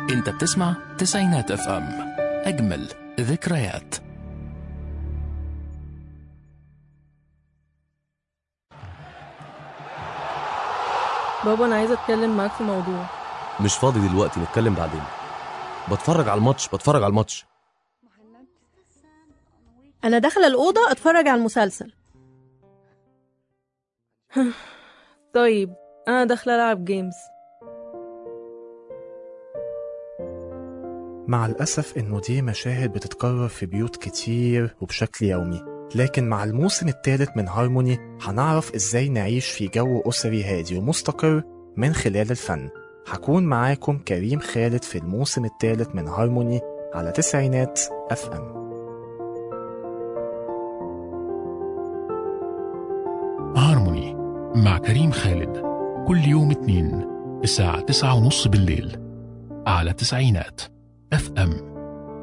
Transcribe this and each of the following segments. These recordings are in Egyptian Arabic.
انت بتسمع تسعينات اف ام اجمل ذكريات بابا انا عايزه اتكلم معاك في موضوع مش فاضي دلوقتي نتكلم بعدين بتفرج على الماتش بتفرج على الماتش انا داخله الاوضه اتفرج على المسلسل طيب انا داخله العب جيمز مع الأسف إنه دي مشاهد بتتكرر في بيوت كتير وبشكل يومي لكن مع الموسم الثالث من هارموني هنعرف إزاي نعيش في جو أسري هادي ومستقر من خلال الفن هكون معاكم كريم خالد في الموسم الثالث من هارموني على تسعينات اف ام هارموني مع كريم خالد كل يوم اثنين الساعة تسعة ونص بالليل على تسعينات اف ام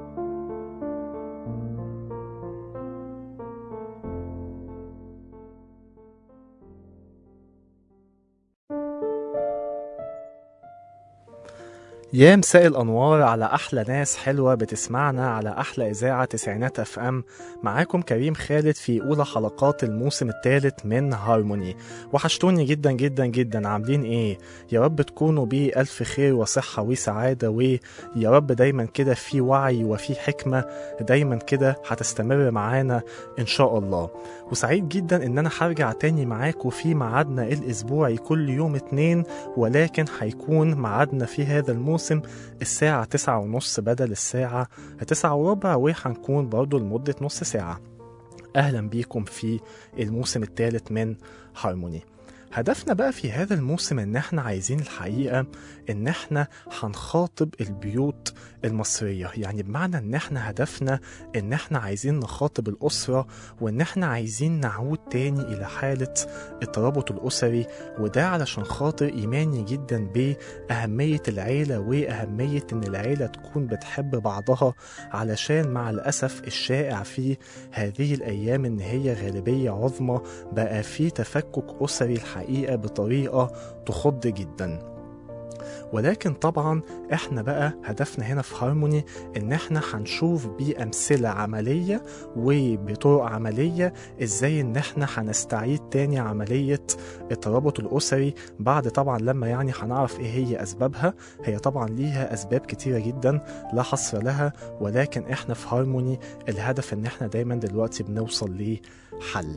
يا مساء الأنوار على أحلى ناس حلوة بتسمعنا على أحلى إذاعة تسعينات أف أم معاكم كريم خالد في أولى حلقات الموسم الثالث من هارموني وحشتوني جدا جدا جدا عاملين إيه يا رب تكونوا بألف خير وصحة وسعادة ويا رب دايما كده في وعي وفي حكمة دايما كده هتستمر معانا إن شاء الله وسعيد جدا إن أنا هرجع تاني معاكم في ميعادنا الأسبوعي كل يوم اتنين ولكن هيكون ميعادنا في هذا الموسم الساعة تسعة ونص بدل الساعة تسعة وربع وهنكون برضو لمدة نص ساعة أهلا بيكم في الموسم الثالث من هارموني هدفنا بقى في هذا الموسم ان احنا عايزين الحقيقة ان احنا هنخاطب البيوت المصرية يعني بمعنى ان احنا هدفنا ان احنا عايزين نخاطب الأسرة وان احنا عايزين نعود تاني الى حالة الترابط الأسري وده علشان خاطر إيماني جدا بأهمية العيلة وأهمية إن العيلة تكون بتحب بعضها علشان مع الأسف الشائع في هذه الأيام إن هي غالبية عظمى بقى في تفكك أسري الحقيقة بطريقة تخض جدا ولكن طبعا احنا بقى هدفنا هنا في هارموني ان احنا هنشوف بأمثلة عملية وبطرق عملية ازاي ان احنا هنستعيد تاني عملية الترابط الأسري بعد طبعا لما يعني هنعرف ايه هي أسبابها هي طبعا ليها أسباب كتيرة جدا لا حصر لها ولكن احنا في هارموني الهدف ان احنا دايما دلوقتي بنوصل لحل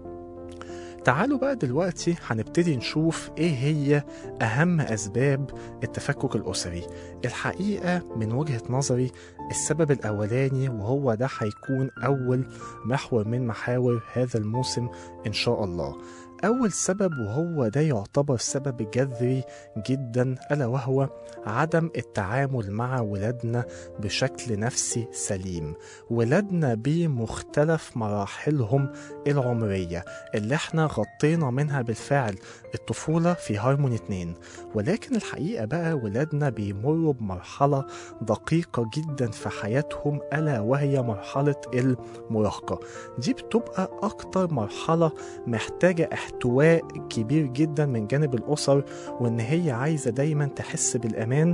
تعالوا بقى دلوقتي هنبتدي نشوف ايه هي اهم اسباب التفكك الاسري الحقيقه من وجهه نظري السبب الاولاني وهو ده هيكون اول محور من محاور هذا الموسم ان شاء الله أول سبب وهو ده يعتبر سبب جذري جدا ألا وهو عدم التعامل مع ولادنا بشكل نفسي سليم ولادنا بمختلف مراحلهم العمرية اللي احنا غطينا منها بالفعل الطفولة في هارموني 2 ولكن الحقيقة بقى ولادنا بيمروا بمرحلة دقيقة جدا في حياتهم ألا وهي مرحلة المراهقة دي بتبقى أكتر مرحلة محتاجة احتواء كبير جدا من جانب الأسر وإن هي عايزة دايما تحس بالأمان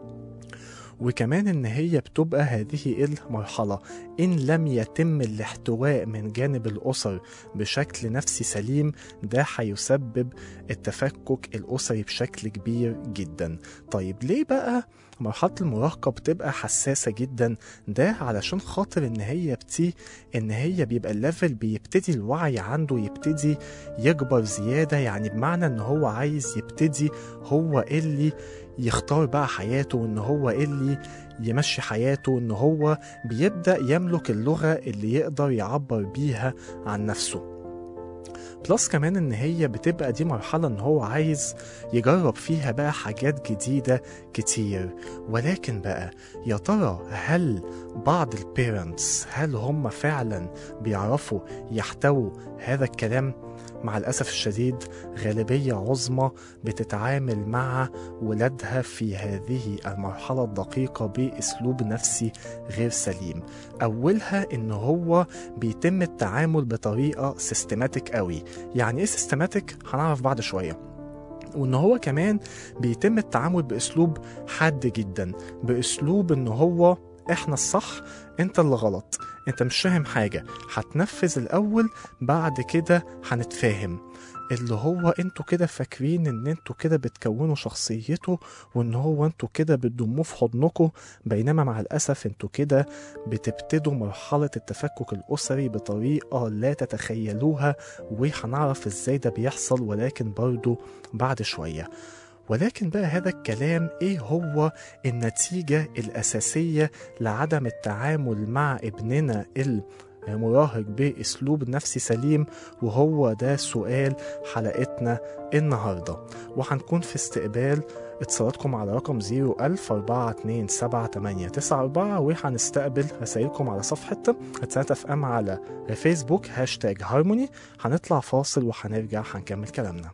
وكمان ان هي بتبقى هذه المرحلة ان لم يتم الاحتواء من جانب الاسر بشكل نفسي سليم ده هيسبب التفكك الاسري بشكل كبير جدا طيب ليه بقى مرحلة المراهقة بتبقى حساسة جدا ده علشان خاطر ان هي بتي ان هي بيبقى الليفل بيبتدي الوعي عنده يبتدي يكبر زيادة يعني بمعنى ان هو عايز يبتدي هو اللي يختار بقى حياته وان هو اللي يمشي حياته وان هو بيبدأ يملك اللغة اللي يقدر يعبر بيها عن نفسه بلس كمان ان هي بتبقى دي مرحلة ان هو عايز يجرب فيها بقى حاجات جديدة كتير ولكن بقى يا ترى هل بعض البيرنتس هل هم فعلا بيعرفوا يحتووا هذا الكلام مع الأسف الشديد غالبية عظمى بتتعامل مع ولادها في هذه المرحلة الدقيقة بأسلوب نفسي غير سليم أولها إن هو بيتم التعامل بطريقة سيستماتيك قوي يعني إيه سيستماتيك هنعرف بعد شوية وان هو كمان بيتم التعامل باسلوب حاد جدا باسلوب ان هو احنا الصح انت اللي غلط انت مش فاهم حاجه هتنفذ الاول بعد كده هنتفاهم اللي هو انتوا كده فاكرين ان انتوا كده بتكونوا شخصيته وان هو انتوا كده بتضموه في حضنكم بينما مع الاسف انتوا كده بتبتدوا مرحله التفكك الاسري بطريقه لا تتخيلوها وهنعرف ازاي ده بيحصل ولكن برضو بعد شويه ولكن بقى هذا الكلام ايه هو النتيجة الأساسية لعدم التعامل مع ابننا المراهق بأسلوب نفسي سليم وهو ده سؤال حلقتنا النهاردة وهنكون في استقبال اتصالاتكم على رقم 01000 427 وهنستقبل رسائلكم على صفحة هتسات اف ام على فيسبوك هاشتاج هارموني هنطلع فاصل وهنرجع هنكمل كلامنا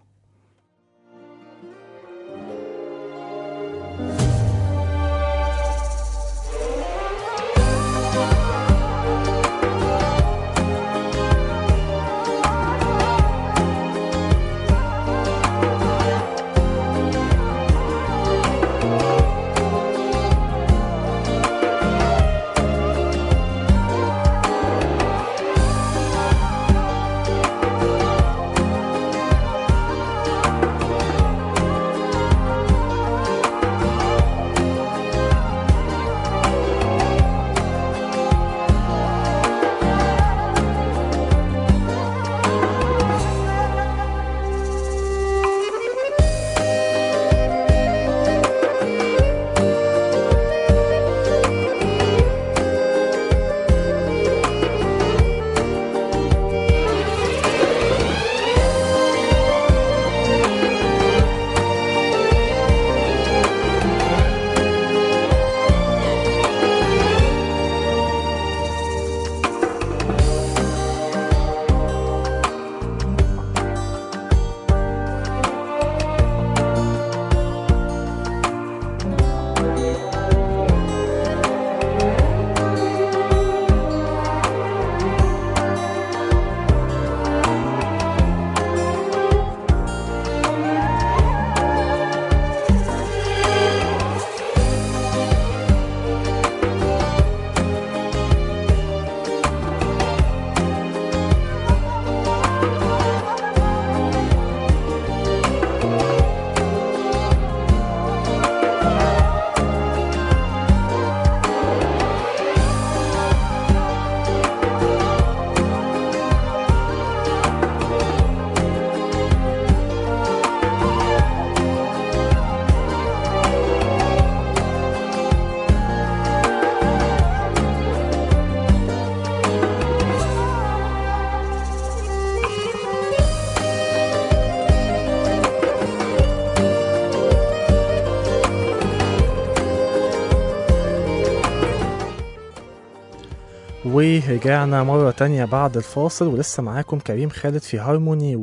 ورجعنا مرة تانية بعد الفاصل ولسه معاكم كريم خالد في هارموني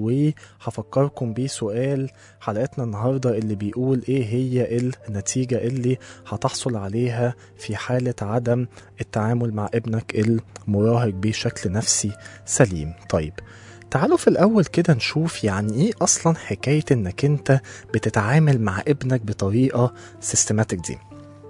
وهفكركم بسؤال حلقتنا النهاردة اللي بيقول ايه هي النتيجة اللي هتحصل عليها في حالة عدم التعامل مع ابنك المراهق بشكل نفسي سليم طيب تعالوا في الأول كده نشوف يعني إيه أصلا حكاية إنك أنت بتتعامل مع ابنك بطريقة سيستماتيك دي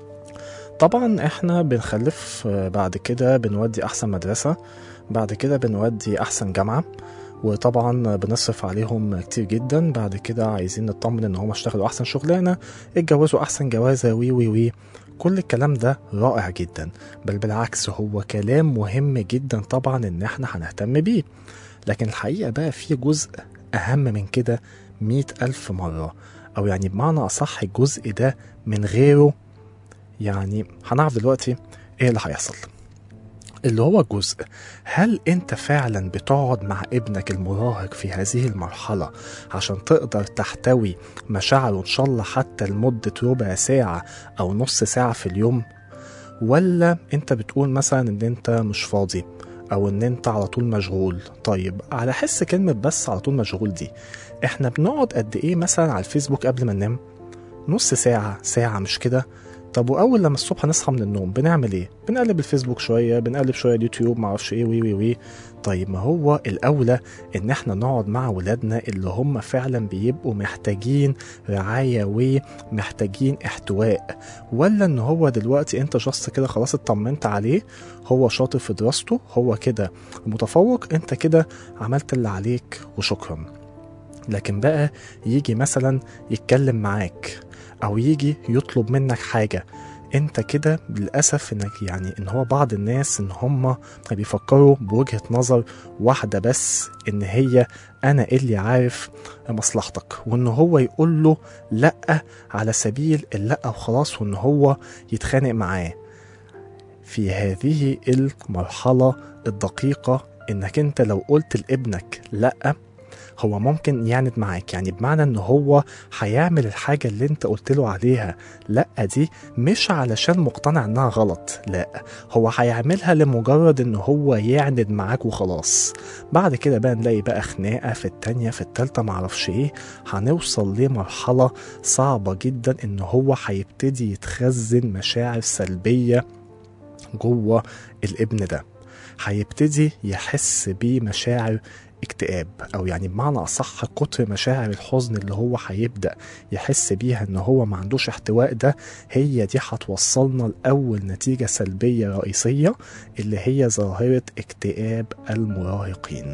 طبعا احنا بنخلف آه، بعد كده بنودي احسن مدرسة بعد كده بنودي احسن جامعة وطبعا بنصرف عليهم كتير جدا بعد كده عايزين نطمن ان هم اشتغلوا احسن شغلانة اتجوزوا احسن جوازة وي وي وي كل الكلام ده رائع جدا بل بالعكس هو كلام مهم جدا طبعا ان احنا هنهتم بيه لكن الحقيقة بقى في جزء اهم من كده مئة ألف مرة أو يعني بمعنى أصح الجزء ده من غيره يعني هنعرف دلوقتي ايه اللي هيحصل اللي هو جزء هل انت فعلا بتقعد مع ابنك المراهق في هذه المرحلة عشان تقدر تحتوي مشاعره ان شاء الله حتى لمدة ربع ساعة او نص ساعة في اليوم ولا انت بتقول مثلا ان انت مش فاضي او ان انت على طول مشغول طيب على حس كلمة بس على طول مشغول دي احنا بنقعد قد ايه مثلا على الفيسبوك قبل ما ننام نص ساعة ساعة مش كده طب واول لما الصبح نصحى من النوم بنعمل ايه بنقلب الفيسبوك شويه بنقلب شويه اليوتيوب معرفش ايه وي وي وي طيب ما هو الاولى ان احنا نقعد مع ولادنا اللي هم فعلا بيبقوا محتاجين رعايه ومحتاجين احتواء ولا ان هو دلوقتي انت شخص كده خلاص اطمنت عليه هو شاطر في دراسته هو كده متفوق انت كده عملت اللي عليك وشكرا لكن بقى يجي مثلا يتكلم معاك او يجي يطلب منك حاجه انت كده للاسف انك يعني ان هو بعض الناس ان هم بيفكروا بوجهه نظر واحده بس ان هي انا اللي عارف مصلحتك وان هو يقول له لا على سبيل اللا وخلاص وان هو يتخانق معاه في هذه المرحله الدقيقه انك انت لو قلت لابنك لا هو ممكن يعند معاك يعني بمعنى ان هو هيعمل الحاجة اللي انت قلت له عليها لا دي مش علشان مقتنع انها غلط لا هو هيعملها لمجرد ان هو يعند معاك وخلاص بعد كده بقى نلاقي بقى خناقة في التانية في التالتة معرفش ايه هنوصل لمرحلة صعبة جدا ان هو هيبتدي يتخزن مشاعر سلبية جوه الابن ده هيبتدي يحس بمشاعر اكتئاب او يعني بمعنى اصح كتر مشاعر الحزن اللي هو هيبدا يحس بيها ان هو ما عندوش احتواء ده هي دي هتوصلنا لاول نتيجه سلبيه رئيسيه اللي هي ظاهره اكتئاب المراهقين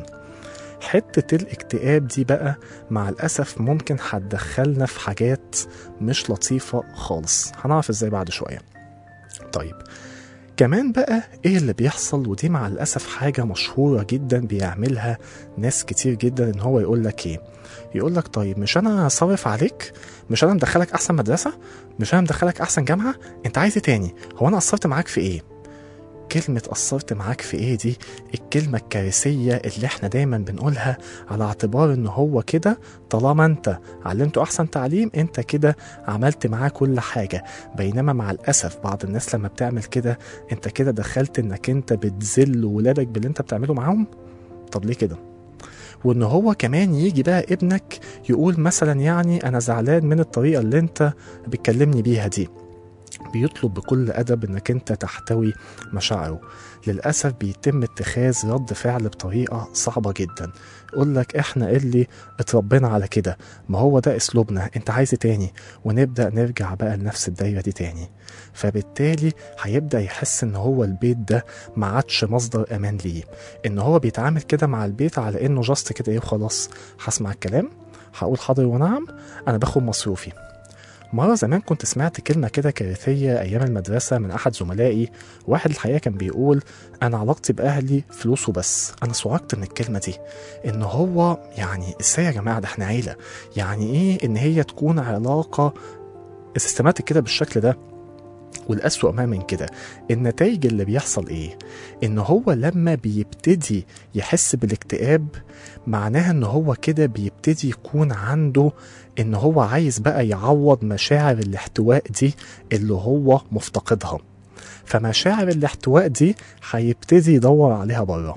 حتة الاكتئاب دي بقى مع الأسف ممكن هتدخلنا في حاجات مش لطيفة خالص هنعرف ازاي بعد شوية طيب كمان بقى ايه اللي بيحصل ودي مع الاسف حاجه مشهوره جدا بيعملها ناس كتير جدا ان هو يقول لك ايه يقول لك طيب مش انا صارف عليك مش انا مدخلك احسن مدرسه مش انا مدخلك احسن جامعه انت عايز ايه تاني هو انا قصرت معاك في ايه كلمة قصرت معاك في ايه دي الكلمة الكارثية اللي احنا دايما بنقولها على اعتبار ان هو كده طالما انت علمته احسن تعليم انت كده عملت معاه كل حاجة بينما مع الاسف بعض الناس لما بتعمل كده انت كده دخلت انك انت بتذل ولادك باللي انت بتعمله معاهم طب ليه كده وان هو كمان يجي بقى ابنك يقول مثلا يعني انا زعلان من الطريقة اللي انت بتكلمني بيها دي بيطلب بكل أدب إنك أنت تحتوي مشاعره للأسف بيتم اتخاذ رد فعل بطريقة صعبة جدا يقول لك إحنا اللي اتربينا على كده ما هو ده أسلوبنا أنت عايز إيه تاني ونبدأ نرجع بقى لنفس الدايرة دي تاني فبالتالي هيبدأ يحس إن هو البيت ده ما عادش مصدر أمان ليه إن هو بيتعامل كده مع البيت على إنه جاست كده إيه وخلاص هسمع الكلام هقول حاضر ونعم أنا باخد مصروفي مرة زمان كنت سمعت كلمة كده كارثية أيام المدرسة من أحد زملائي واحد الحقيقة كان بيقول أنا علاقتي بأهلي فلوس وبس أنا صعقت من الكلمة دي إن هو يعني إزاي يا جماعة ده إحنا عيلة يعني إيه إن هي تكون علاقة سيستماتيك كده بالشكل ده والأسوأ ما من كده النتائج اللي بيحصل إيه؟ إن هو لما بيبتدي يحس بالاكتئاب معناها إن هو كده بيبتدي يكون عنده إن هو عايز بقى يعوض مشاعر الاحتواء دي اللي هو مفتقدها فمشاعر الاحتواء دي هيبتدي يدور عليها بره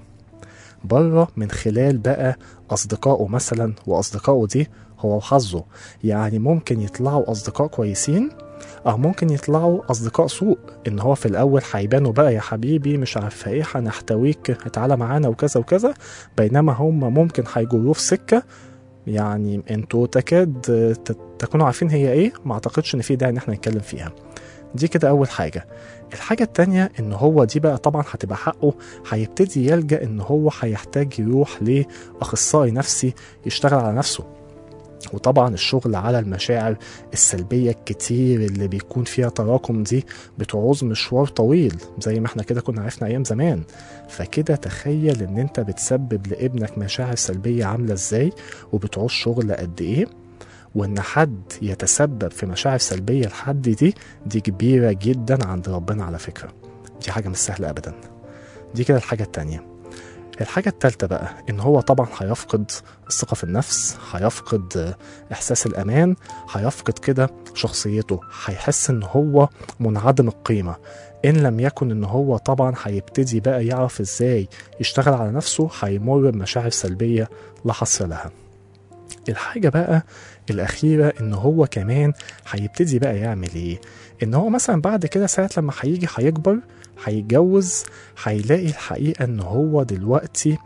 بره من خلال بقى أصدقائه مثلا وأصدقائه دي هو وحظه يعني ممكن يطلعوا أصدقاء كويسين أو ممكن يطلعوا أصدقاء سوء إن هو في الأول هيبانوا بقى يا حبيبي مش عارفة إيه هنحتويك تعالى معانا وكذا وكذا بينما هم ممكن هيجروه في سكة يعني انتوا تكاد ت- تكونوا عارفين هي ايه ما اعتقدش ان في داعي ان احنا نتكلم فيها دي كده اول حاجه الحاجه التانية ان هو دي بقى طبعا هتبقى حقه هيبتدي يلجا ان هو هيحتاج يروح لاخصائي نفسي يشتغل على نفسه وطبعا الشغل على المشاعر السلبية الكتير اللي بيكون فيها تراكم دي بتعوز مشوار طويل زي ما احنا كده كنا عرفنا ايام زمان فكده تخيل ان انت بتسبب لابنك مشاعر سلبية عاملة ازاي وبتعوز شغل قد ايه وان حد يتسبب في مشاعر سلبية لحد دي دي كبيرة جدا عند ربنا على فكرة دي حاجة مش سهلة ابدا دي كده الحاجة التانية الحاجة التالتة بقى إن هو طبعا هيفقد الثقة في النفس هيفقد آه، إحساس الأمان هيفقد كده شخصيته هيحس إن هو منعدم القيمة إن لم يكن إن هو طبعا هيبتدي بقى يعرف إزاي يشتغل على نفسه هيمر بمشاعر سلبية لا حصر لها الحاجة بقى الأخيرة إن هو كمان هيبتدي بقى يعمل إيه؟ إن هو مثلا بعد كده ساعة لما هيجي هيكبر هيتجوز هيلاقي الحقيقة إن هو دلوقتي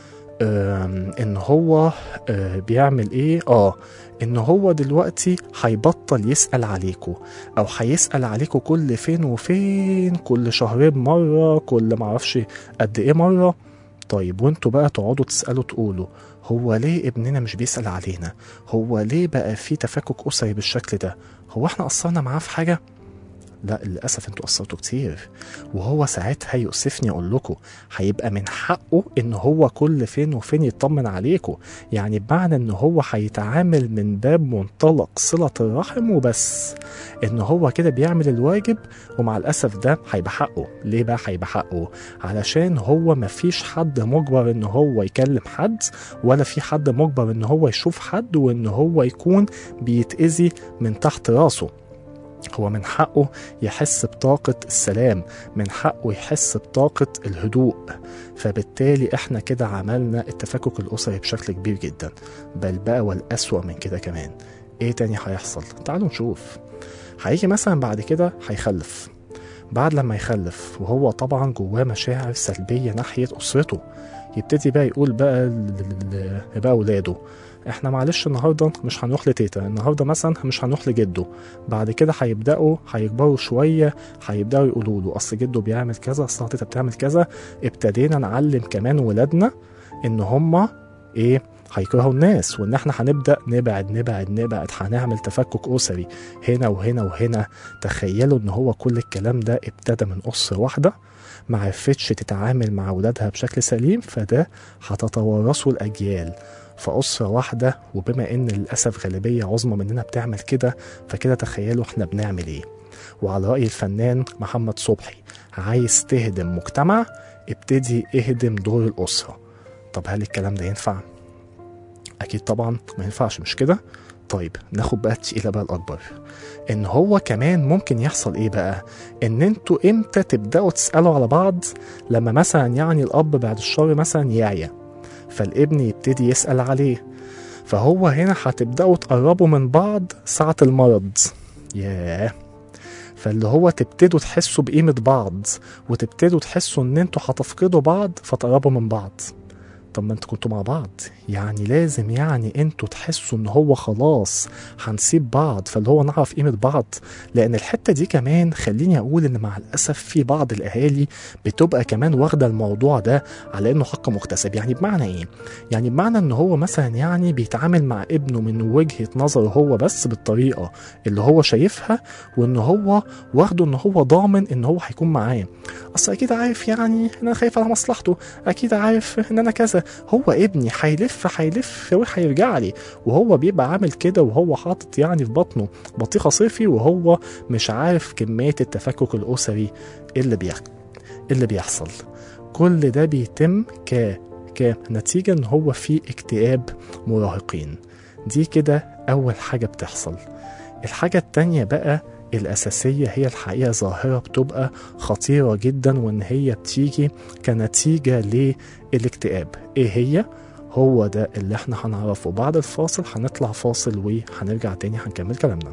آم، إن هو آه، بيعمل إيه؟ آه إن هو دلوقتي هيبطل يسأل عليكوا أو هيسأل عليكوا كل فين وفين كل شهرين مرة كل معرفش قد إيه مرة طيب وانتوا بقى تقعدوا تسألوا تقولوا هو ليه ابننا مش بيسأل علينا هو ليه بقى في تفكك أسري بالشكل ده هو احنا قصرنا معاه في حاجة لا للأسف انتوا قصرتوا كتير وهو ساعتها يؤسفني أقول لكم هيبقى من حقه إن هو كل فين وفين يطمن عليكم يعني بمعنى إن هو هيتعامل من باب منطلق صلة الرحم وبس إن هو كده بيعمل الواجب ومع الأسف ده هيبقى حقه ليه بقى هيبقى حقه علشان هو مفيش حد مجبر إن هو يكلم حد ولا في حد مجبر إن هو يشوف حد وإن هو يكون بيتأذي من تحت راسه هو من حقه يحس بطاقة السلام من حقه يحس بطاقة الهدوء فبالتالي احنا كده عملنا التفكك الأسري بشكل كبير جدا بل بقى والأسوأ من كده كمان ايه تاني هيحصل تعالوا نشوف هيجي مثلا بعد كده هيخلف بعد لما يخلف وهو طبعا جواه مشاعر سلبية ناحية أسرته يبتدي بقى يقول بقى ل- ل- بقى أولاده احنا معلش النهارده مش هنروح لتيتا النهارده مثلا مش هنروح لجده بعد كده هيبداوا هيكبروا شويه هيبداوا يقولوا له اصل جده بيعمل كذا اصل تيتا بتعمل كذا ابتدينا نعلم كمان ولادنا ان هما ايه هيكرهوا الناس وان احنا هنبدا نبعد نبعد نبعد هنعمل تفكك اسري هنا وهنا وهنا تخيلوا ان هو كل الكلام ده ابتدى من اسره واحده ما عرفتش تتعامل مع ولادها بشكل سليم فده هتتوارثه الاجيال فأسرة واحدة وبما إن للأسف غالبية عظمى مننا بتعمل كده فكده تخيلوا إحنا بنعمل إيه وعلى رأي الفنان محمد صبحي عايز تهدم مجتمع ابتدي اهدم دور الأسرة طب هل الكلام ده ينفع؟ أكيد طبعا ما ينفعش مش كده؟ طيب ناخد بقى التقيلة بقى الأكبر إن هو كمان ممكن يحصل إيه بقى؟ إن أنتوا إمتى تبدأوا تسألوا على بعض لما مثلا يعني الأب بعد الشر مثلا يعيا فالابن يبتدي يسأل عليه فهو هنا هتبدأوا تقربوا من بعض ساعة المرض ياه فاللي هو تبتدوا تحسوا بقيمة بعض وتبتدوا تحسوا ان انتوا هتفقدوا بعض فتقربوا من بعض طب ما انتوا كنتوا مع بعض يعني لازم يعني انتوا تحسوا ان هو خلاص هنسيب بعض فاللي هو نعرف قيمة بعض لان الحتة دي كمان خليني اقول ان مع الاسف في بعض الاهالي بتبقى كمان واخدة الموضوع ده على انه حق مكتسب يعني بمعنى ايه يعني بمعنى ان هو مثلا يعني بيتعامل مع ابنه من وجهة نظره هو بس بالطريقة اللي هو شايفها وان هو واخده ان هو ضامن ان هو هيكون معاه اصل اكيد عارف يعني ان انا خايف على مصلحته اكيد عارف ان انا كذا هو ابني هيلف هيلف وهيرجع لي وهو بيبقى عامل كده وهو حاطط يعني في بطنه بطيخه صيفي وهو مش عارف كميه التفكك الاسري اللي بيح... اللي بيحصل كل ده بيتم ك كنتيجة ان هو في اكتئاب مراهقين دي كده اول حاجة بتحصل الحاجة التانية بقى الأساسية هي الحقيقة ظاهرة بتبقى خطيرة جدا وإن هي بتيجي كنتيجة للاكتئاب إيه هي؟ هو ده اللي احنا هنعرفه بعد الفاصل هنطلع فاصل وهنرجع تاني هنكمل كلامنا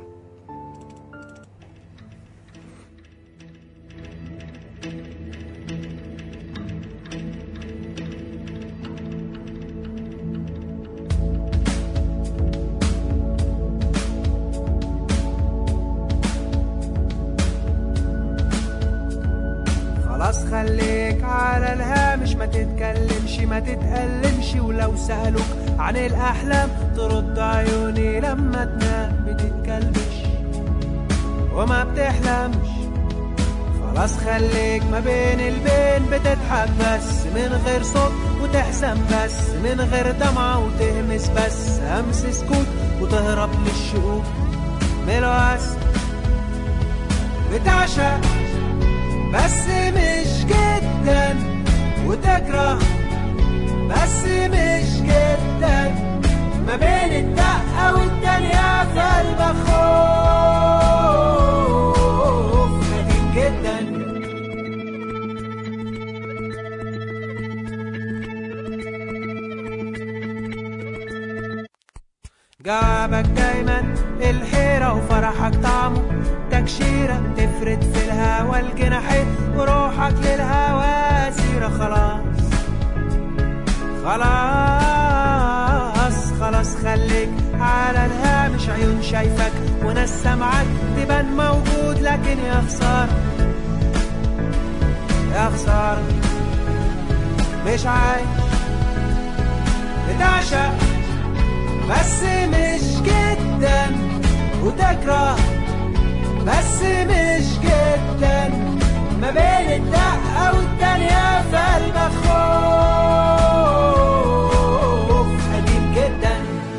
خلاص خليك على الهامش ما تتكلمش ما تتألمش ولو سألوك عن الأحلام ترد عيوني لما تنام بتتكلمش وما بتحلمش خلاص خليك ما بين البين بتضحك بس من غير صوت وتحزن بس من غير دمعة وتهمس بس همس سكوت وتهرب للشقوق من الوعس بتعشق بس مش جدا وتكره بس مش جدا ما بين الدقة والتانية في قلبك خوف لكن جدا الحيرة وفرحك طعمه تكشيرة تفرد في الهوا الجناحين وروحك للهوا سيرة خلاص خلاص خلاص خليك على الهامش عيون شايفك وناس سامعك تبان موجود لكن يا خسارة يا خسارة مش عايش بتعشق بس مش جدا وتكره بس مش جدا ما بين الدقة والتانية في قلبك خوف قديم جدا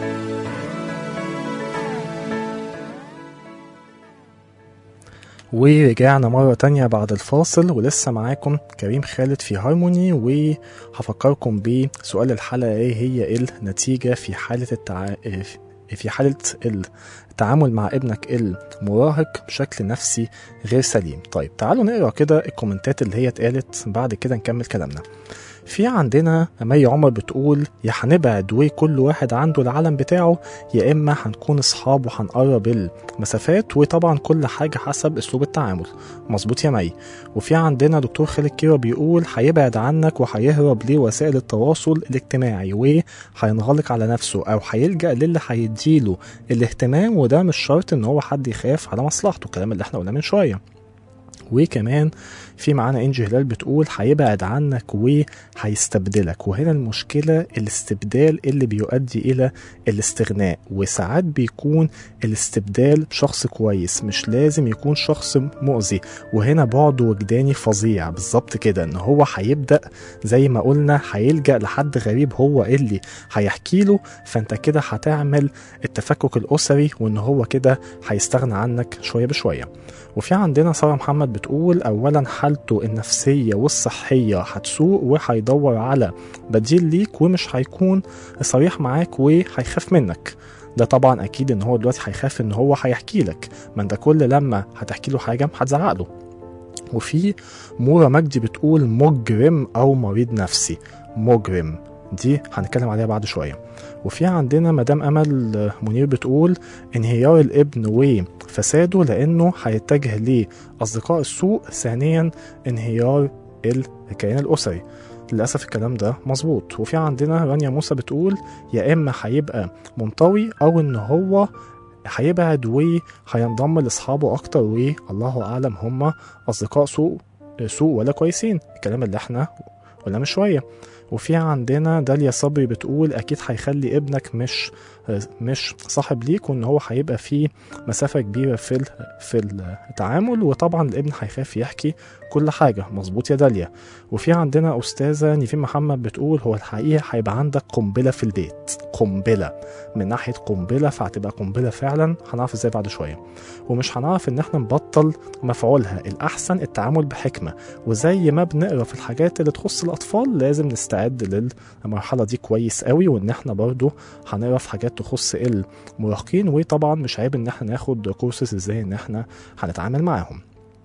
ورجعنا مرة تانية بعد الفاصل ولسه معاكم كريم خالد في هارموني وهفكركم بسؤال الحلقة ايه هي النتيجة في حالة التع... في حالة التعامل مع ابنك المراهق بشكل نفسي غير سليم طيب تعالوا نقرا كده الكومنتات اللي هي اتقالت بعد كده نكمل كلامنا في عندنا مي عمر بتقول يا هنبعد وكل واحد عنده العالم بتاعه يا اما هنكون اصحاب وهنقرب المسافات وطبعا كل حاجه حسب اسلوب التعامل مظبوط يا مي وفي عندنا دكتور خالد كيرا بيقول هيبعد عنك وهيهرب لوسائل التواصل الاجتماعي وهينغلق على نفسه او هيلجا للي هيديله الاهتمام وده مش شرط ان هو حد يخاف على مصلحته الكلام اللي احنا قلناه من شويه وكمان في معانا انجي هلال بتقول هيبعد عنك وهيستبدلك وهنا المشكلة الاستبدال اللي بيؤدي إلى الاستغناء وساعات بيكون الاستبدال بشخص كويس مش لازم يكون شخص مؤذي وهنا بعد وجداني فظيع بالظبط كده ان هو هيبدأ زي ما قلنا هيلجأ لحد غريب هو اللي هيحكي له فانت كده هتعمل التفكك الأسري وان هو كده هيستغنى عنك شوية بشوية وفي عندنا سارة محمد بتقول أولا حالته النفسية والصحية هتسوء وهيدور على بديل ليك ومش هيكون صريح معاك وهيخاف منك ده طبعا اكيد ان هو دلوقتي هيخاف ان هو هيحكي لك ما انت كل لما هتحكي له حاجه هتزعق له وفي مورا مجدي بتقول مجرم او مريض نفسي مجرم دي هنتكلم عليها بعد شويه وفي عندنا مدام امل منير بتقول انهيار الابن وفساده لانه هيتجه لاصدقاء السوء ثانيا انهيار الكيان الاسري للاسف الكلام ده مظبوط وفي عندنا رانيا موسى بتقول يا اما هيبقى منطوي او ان هو هيبعد وهينضم لاصحابه اكتر والله اعلم هم اصدقاء سوء سوء ولا كويسين الكلام اللي احنا قلنا من شويه وفي عندنا داليا صبري بتقول اكيد هيخلي ابنك مش مش صاحب ليك وان هو هيبقى فيه مسافه كبيره في في التعامل وطبعا الابن هيخاف يحكي كل حاجه مظبوط يا داليا وفي عندنا استاذه نيفين محمد بتقول هو الحقيقه هيبقى عندك قنبله في البيت قنبله من ناحيه قنبله فهتبقى قنبله فعلا هنعرف ازاي بعد شويه ومش هنعرف ان احنا نبطل مفعولها الاحسن التعامل بحكمه وزي ما بنقرا في الحاجات اللي تخص الاطفال لازم نستعد للمرحله دي كويس قوي وان احنا برضو هنقرا في حاجات تخص المراهقين وطبعا مش عيب ان احنا ناخد كورسز ازاي ان احنا هنتعامل معاهم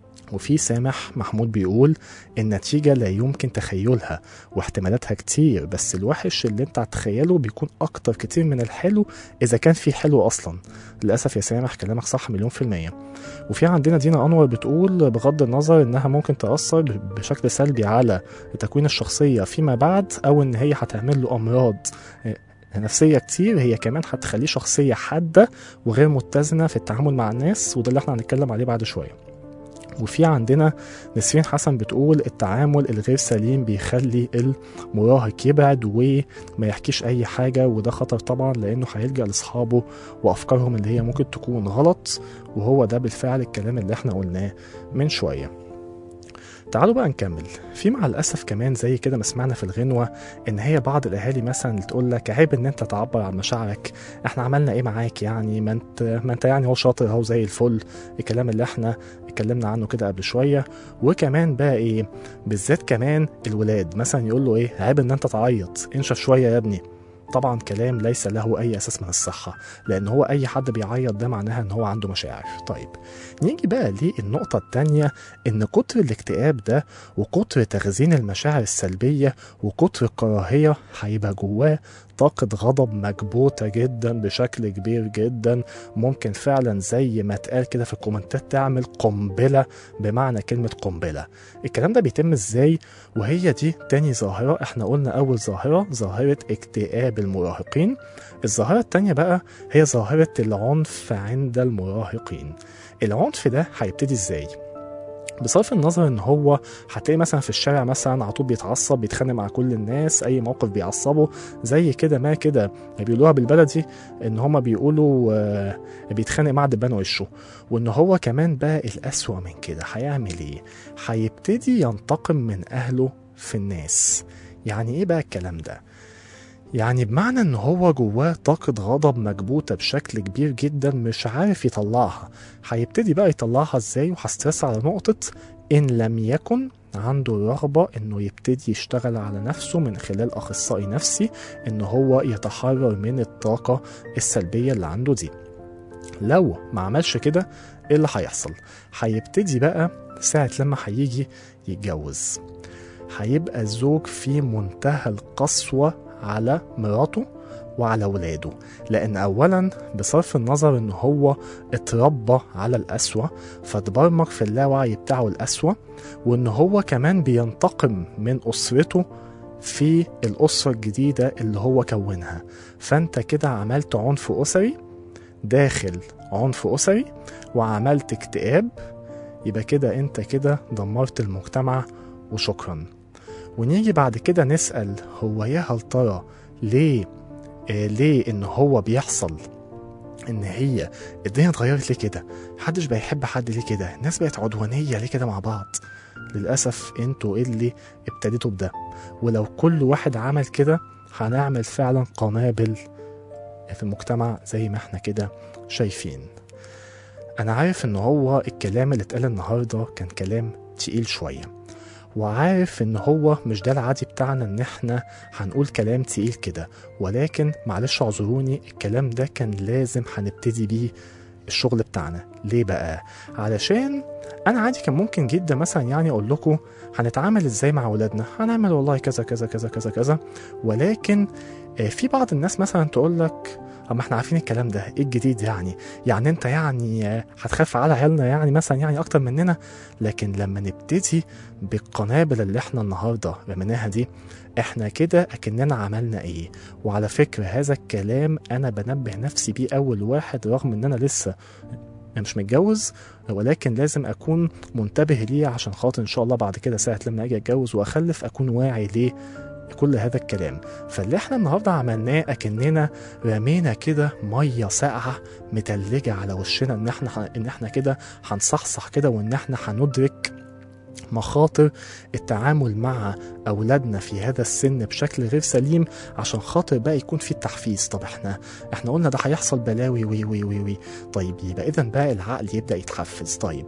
وفي سامح محمود بيقول النتيجة لا يمكن تخيلها واحتمالاتها كتير بس الوحش اللي انت هتخيله بيكون اكتر كتير من الحلو اذا كان في حلو اصلا للأسف يا سامح كلامك صح مليون في المية وفي عندنا دينا انور بتقول بغض النظر انها ممكن تأثر بشكل سلبي على تكوين الشخصية فيما بعد او ان هي هتعمل له امراض نفسية كتير هي كمان هتخليه شخصية حادة وغير متزنة في التعامل مع الناس وده اللي احنا هنتكلم عليه بعد شوية وفي عندنا نسرين حسن بتقول التعامل الغير سليم بيخلي المراهق يبعد وما يحكيش اي حاجه وده خطر طبعا لانه هيلجا لاصحابه وافكارهم اللي هي ممكن تكون غلط وهو ده بالفعل الكلام اللي احنا قلناه من شويه تعالوا بقى نكمل في مع الاسف كمان زي كده ما سمعنا في الغنوه ان هي بعض الاهالي مثلا اللي تقول لك عيب ان انت تعبر عن مشاعرك احنا عملنا ايه معاك يعني ما انت ما انت يعني هو شاطر اهو زي الفل الكلام اللي احنا اتكلمنا عنه كده قبل شويه وكمان بقى ايه بالذات كمان الولاد مثلا يقول له ايه عيب ان انت تعيط انشف شويه يا ابني طبعا كلام ليس له اي اساس من الصحه لان هو اي حد بيعيط ده معناها ان هو عنده مشاعر طيب نيجي بقى للنقطه الثانيه ان كتر الاكتئاب ده وكتر تخزين المشاعر السلبيه وكتر الكراهيه هيبقى جواه طاقة غضب مكبوتة جدا بشكل كبير جدا ممكن فعلا زي ما اتقال كده في الكومنتات تعمل قنبلة بمعنى كلمة قنبلة الكلام ده بيتم ازاي وهي دي تاني ظاهرة احنا قلنا أول ظاهرة ظاهرة اكتئاب المراهقين الظاهرة التانية بقى هي ظاهرة العنف عند المراهقين العنف ده هيبتدي ازاي؟ بصرف النظر ان هو هتلاقي مثلا في الشارع مثلا على طول بيتعصب بيتخانق مع كل الناس اي موقف بيعصبه زي كده ما كده بيقولوها بالبلدي ان هما بيقولوا آه، بيتخانق مع دبان وشه وان هو كمان بقى الاسوأ من كده هيعمل ايه هيبتدي ينتقم من اهله في الناس يعني ايه بقى الكلام ده يعني بمعنى ان هو جواه طاقة غضب مكبوتة بشكل كبير جدا مش عارف يطلعها هيبتدي بقى يطلعها ازاي وهسترس على نقطة ان لم يكن عنده الرغبة انه يبتدي يشتغل على نفسه من خلال اخصائي نفسي ان هو يتحرر من الطاقة السلبية اللي عنده دي لو ما عملش كده ايه اللي هيحصل هيبتدي بقى ساعة لما هيجي يتجوز هيبقى الزوج في منتهى القسوة على مراته وعلى ولاده لأن أولا بصرف النظر إن هو اتربى على القسوة فاتبرمج في اللاوعي بتاعه القسوة وإن هو كمان بينتقم من أسرته في الأسرة الجديدة اللي هو كونها فأنت كده عملت عنف أسري داخل عنف أسري وعملت اكتئاب يبقى كده أنت كده دمرت المجتمع وشكرا ونيجي بعد كده نسأل هو يا هل ترى ليه آه ليه ان هو بيحصل ان هي الدنيا اتغيرت ليه كده محدش بقى يحب حد ليه كده الناس بقت عدوانية ليه كده مع بعض للأسف انتوا اللي ابتديتوا بده ولو كل واحد عمل كده هنعمل فعلا قنابل في المجتمع زي ما احنا كده شايفين انا عارف ان هو الكلام اللي اتقال النهارده كان كلام تقيل شويه وعارف ان هو مش ده العادي بتاعنا ان احنا هنقول كلام تقيل كده ولكن معلش اعذروني الكلام ده كان لازم هنبتدي بيه الشغل بتاعنا ليه بقى علشان انا عادي كان ممكن جدا مثلا يعني اقول لكم هنتعامل ازاي مع اولادنا هنعمل والله كذا كذا كذا كذا كذا ولكن آه، في بعض الناس مثلا تقول لك اما احنا عارفين الكلام ده ايه الجديد يعني يعني انت يعني آه، هتخاف على عيالنا يعني مثلا يعني اكتر مننا لكن لما نبتدي بالقنابل اللي احنا النهارده رميناها دي احنا كده اكننا عملنا ايه وعلى فكره هذا الكلام انا بنبه نفسي بيه اول واحد رغم ان انا لسه مش متجوز ولكن لازم اكون منتبه ليه عشان خاطر ان شاء الله بعد كده ساعه لما اجي اتجوز واخلف اكون واعي ليه كل هذا الكلام فاللي احنا النهارده عملناه اكننا رمينا كده ميه ساقعه متلجه على وشنا ان احنا ان احنا كده هنصحصح كده وان احنا هندرك مخاطر التعامل مع اولادنا في هذا السن بشكل غير سليم عشان خاطر بقى يكون في التحفيز طب احنا احنا قلنا ده هيحصل بلاوي وي وي وي وي طيب يبقى اذا بقى العقل يبدا يتحفز طيب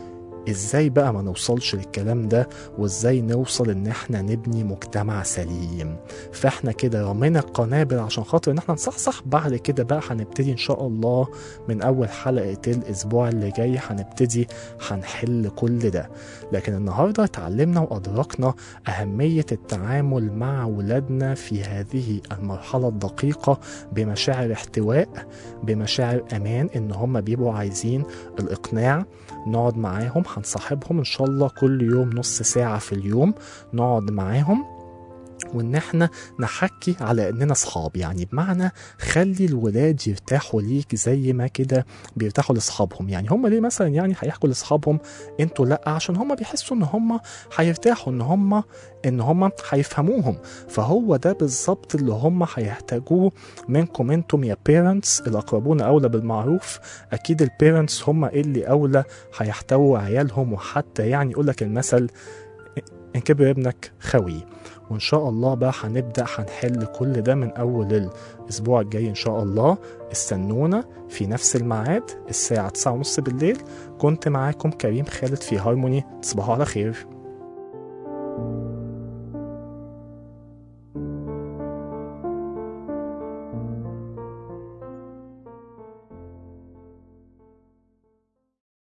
ازاي بقى ما نوصلش للكلام ده وازاي نوصل ان احنا نبني مجتمع سليم فاحنا كده رمينا القنابل عشان خاطر ان احنا نصحصح بعد كده بقى هنبتدي ان شاء الله من اول حلقة الاسبوع اللي جاي هنبتدي هنحل كل ده لكن النهارده اتعلمنا وادركنا اهمية التعامل مع ولادنا في هذه المرحلة الدقيقة بمشاعر احتواء بمشاعر امان ان هم بيبقوا عايزين الاقناع نقعد معاهم هنصاحبهم ان شاء الله كل يوم نص ساعة في اليوم نقعد معاهم وان احنا نحكي على اننا اصحاب يعني بمعنى خلي الولاد يرتاحوا ليك زي ما كده بيرتاحوا لاصحابهم يعني هم ليه مثلا يعني هيحكوا لاصحابهم انتوا لا عشان هم بيحسوا ان هم هيرتاحوا ان هم ان هم هيفهموهم فهو ده بالظبط اللي هم هيحتاجوه منكم انتم يا بيرنتس الاقربون اولى بالمعروف اكيد البيرنتس هم اللي اولى هيحتووا عيالهم وحتى يعني يقول لك المثل ان كبر ابنك خوي وان شاء الله بقى هنبدا هنحل كل ده من اول الاسبوع الجاي ان شاء الله استنونا في نفس الميعاد الساعه 9:30 بالليل كنت معاكم كريم خالد في هارموني تصبحوا على خير